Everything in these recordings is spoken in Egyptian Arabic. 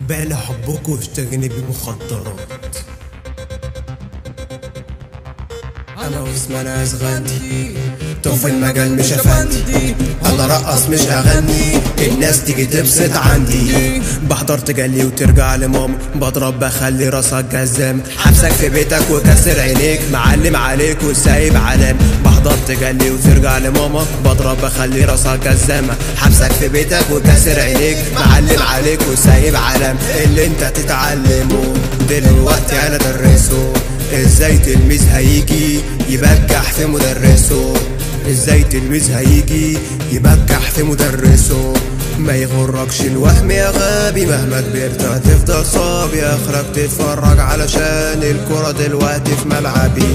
بالي حبك واشتغني بمخدرات انا واسمي ناس غندي تو في المجال مش افندي انا رقص مش اغني الناس تيجي تبسط عندي بحضر تجلي وترجع لماما بضرب بخلي راسك جزام حبسك في بيتك وكسر عينيك معلم عليك وسايب علام بحضر تجلي وترجع لماما بضرب بخلي راسك جزامة حبسك في بيتك وكسر عينيك معلم عليك وسايب علام اللي انت تتعلمه دلوقتي انا درسه ازاي تلميذ هيجي يبجح في مدرسه ازاي تلميذ هيجي يبجح في مدرسه ما يغركش الوهم يا غبي مهما كبرت هتفضل صابي اخرك تتفرج علشان الكرة دلوقتي في ملعبي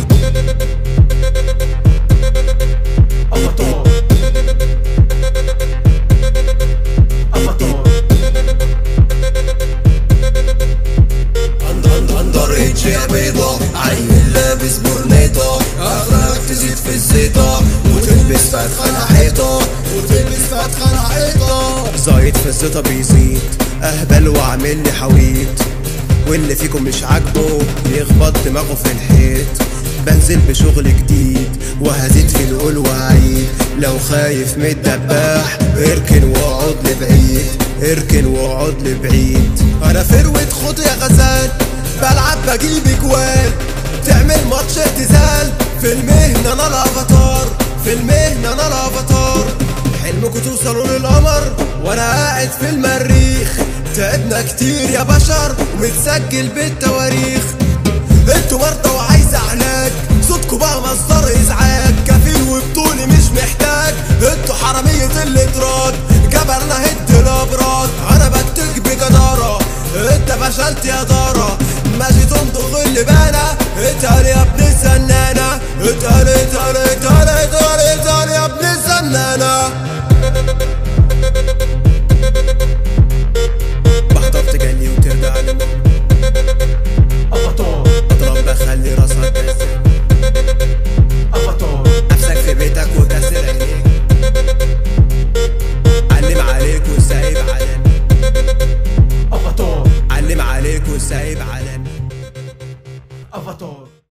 اندريتش يا بيضة عيل لابس برنيطة اخرك تزيد في الزيطة وتلبس فتخة حيطة وتلبس فتخة حيطة زايد في الزيطة بيزيد اهبل واعمل لي حويط واللي فيكم مش عاجبه يخبط دماغه في الحيط بنزل بشغل جديد وهزيد في القول وعيد لو خايف من الدباح اركن واقعد لبعيد اركن واقعد لبعيد انا فروة خد يا غزال بلعب بجيب اجوال تعمل ماتش اعتزال في المهنة انا الافاتار في المهنة انا الافاتار حلمكوا توصلوا للقمر وانا قاعد في المريخ تعبنا كتير يا بشر ومتسجل بالتواريخ انتوا مرضى وعايز علاج صوتكوا بقى مصدر ازعاج كفيل وبطولي مش محتاج انتوا حرامية الادراك جبل انا هد الابراج انا بتك بجدارة انت فشلت يا دارة ماشي تمضغ اللي بانا انت يا